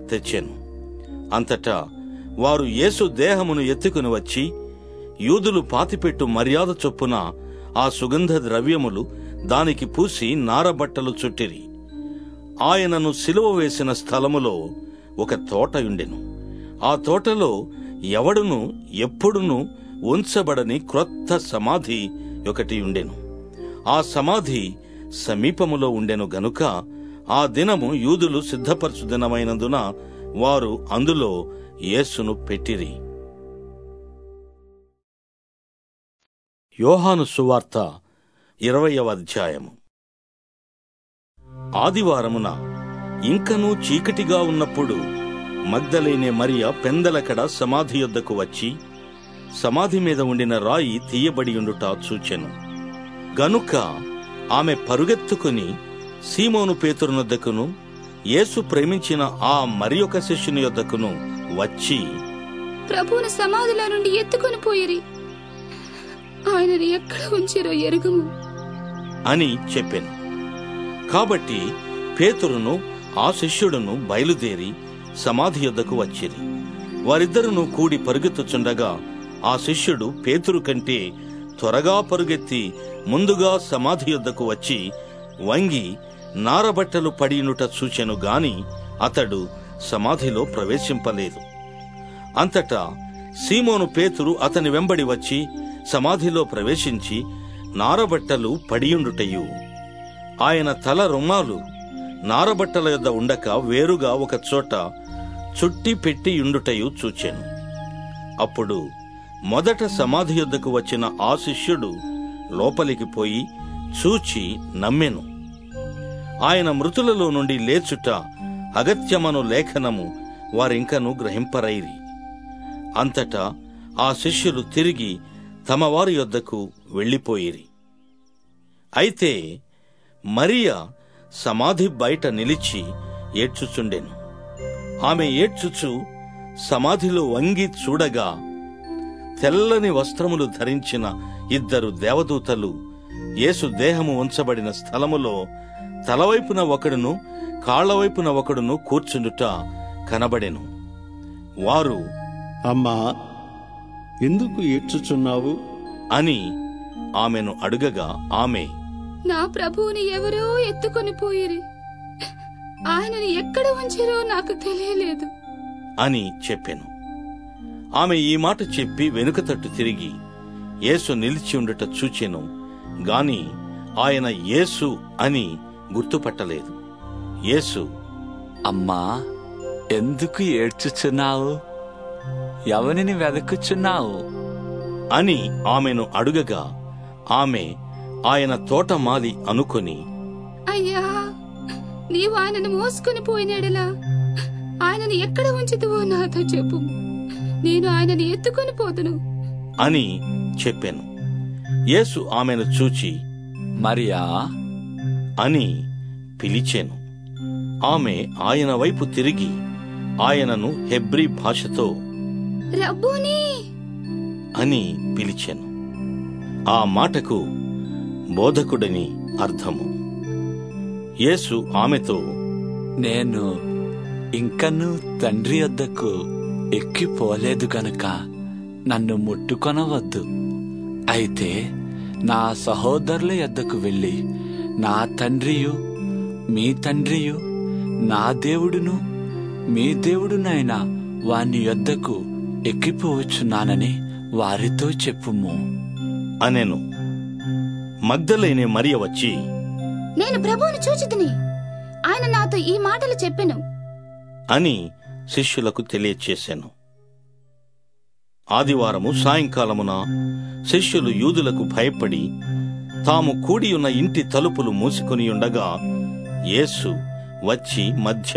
తెచ్చెను అంతటా వారు యేసు దేహమును ఎత్తుకుని వచ్చి యూదులు పాతిపెట్టు మర్యాద చొప్పున ఆ సుగంధ ద్రవ్యములు దానికి పూసి నారబట్టలు చుట్టిరి ఆయనను సిలువ వేసిన స్థలములో ఒక తోటయుండెను ఆ తోటలో ఎవడును ఎప్పుడును ఉంచబడని క్రొత్త సమాధి ఒకటి ఉండెను ఆ సమాధి సమీపములో ఉండెను గనుక ఆ దినము యూదులు సిద్ధపరచు దినమైనందున వారు అందులో యేసును పెట్టిరి యోహాను సువార్త ఇరవయవ అధ్యాయము ఆదివారమున ఇంకనూ చీకటిగా ఉన్నప్పుడు మగ్ధలేనే మరియ పెందలకడ సమాధి యొద్దకు వచ్చి సమాధి మీద ఉండిన రాయి తీయబడి ఉండుట చూచెను గనుక ఆమె పరుగెత్తుకుని సీమోను పేతురునొద్దకును యేసు ప్రేమించిన ఆ మరి ఒక శిష్యుని యొద్దకును వచ్చి ప్రభువును సమాధిలో నుండి ఎత్తుకొని పోయిరి ఆయనని ఎక్కడ ఉంచారో ఎరుగుము అని చెప్పెను కాబట్టి పేతురును ఆ శిష్యుడును బయలుదేరి సమాధి యొద్దకు వచ్చిరి వారిద్దరును కూడి పరుగెత్తుచుండగా ఆ శిష్యుడు పేతురు కంటే త్వరగా పరుగెత్తి ముందుగా సమాధి యొద్దకు వచ్చి వంగి నారబట్టలు పడినుట చూచెను గాని అతడు సమాధిలో ప్రవేశింపలేదు అంతటా సీమోను పేతురు అతని వెంబడి వచ్చి సమాధిలో ప్రవేశించి నారబట్టలు పడియుండుటయు ఆయన తల రుమాలు నారబట్టల యొద్ద ఉండక వేరుగా ఒక చోట చుట్టి పెట్టి ఉండుటయు చూచెను అప్పుడు మొదట సమాధి యొద్దకు వచ్చిన ఆ శిష్యుడు లోపలికి పోయి చూచి నమ్మెను ఆయన మృతులలో నుండి లేచుట అగత్యమను లేఖనము వారింకను గ్రహింపరైరి అంతటా ఆ శిష్యులు తిరిగి తమ వారి యొద్దకు వెళ్ళిపోయిరి అయితే మరియా సమాధి బయట నిలిచి ఏడ్చుచుండెను ఆమె ఏడ్చుచు సమాధిలో వంగి చూడగా తెల్లని వస్త్రములు ధరించిన ఇద్దరు దేవదూతలు యేసు దేహము ఉంచబడిన స్థలములో తలవైపున ఒకడును కాళ్లవైపున ఒకడును కూర్చుండుట కనబడెను వారు అమ్మా ఎందుకు ఏడ్చుచున్నావు అని ఆమెను అడుగగా ఆమె నా ప్రభువుని ఎవరో ఎత్తుకొని పోయిరి ఆయనని ఎక్కడ ఉంచారో నాకు తెలియలేదు అని చెప్పెను ఆమె ఈ మాట చెప్పి వెనుక తట్టు తిరిగి యేసు నిలిచి ఉండుట చూచెను గాని ఆయన యేసు అని గుర్తుపట్టలేదు యేసు అమ్మా ఎందుకు ఏడ్చుచున్నావు ఎవరిని వెదకుచున్నావు అని ఆమెను అడుగగా ఆమె ఆయన తోటమాలి అనుకొని అయ్యా నీవు ఆయనను మోసుకొని పోయినాడలా ఆయనని ఎక్కడ ఉంచుతువో నాతో చెప్పు నేను ఆయనని ఎత్తుకొని పోతును అని చెప్పెను యేసు ఆమెను చూచి మరియా అని పిలిచెను ఆమె ఆయన వైపు తిరిగి ఆయనను హెబ్రీ భాషతో రబ్బూని అని పిలిచెను ఆ మాటకు బోధకుడని అర్థము యేసు ఆమెతో నేను ఇంకను తండ్రి వద్దకు ఎక్కిపోలేదు గనుక నన్ను ముట్టుకొనవద్దు అయితే నా సహోదరుల యొద్దకు వెళ్ళి నా తండ్రియు మీ తండ్రియు నా దేవుడును మీ దేవుడునైనా వాని యొద్దకు ఎక్కిపోవచ్చున్నానని వారితో చెప్పుము అనెను మగ్ధలేనే మరియ వచ్చి నేను ప్రభువుని చూచితిని ఆయన నాతో ఈ మాటలు చెప్పెను అని శిష్యులకు తెలియచేశాను ఆదివారము సాయంకాలమున శిష్యులు యూదులకు భయపడి తాము కూడి ఉన్న ఇంటి తలుపులు మూసుకొని ఉండగా యేసు వచ్చి మధ్య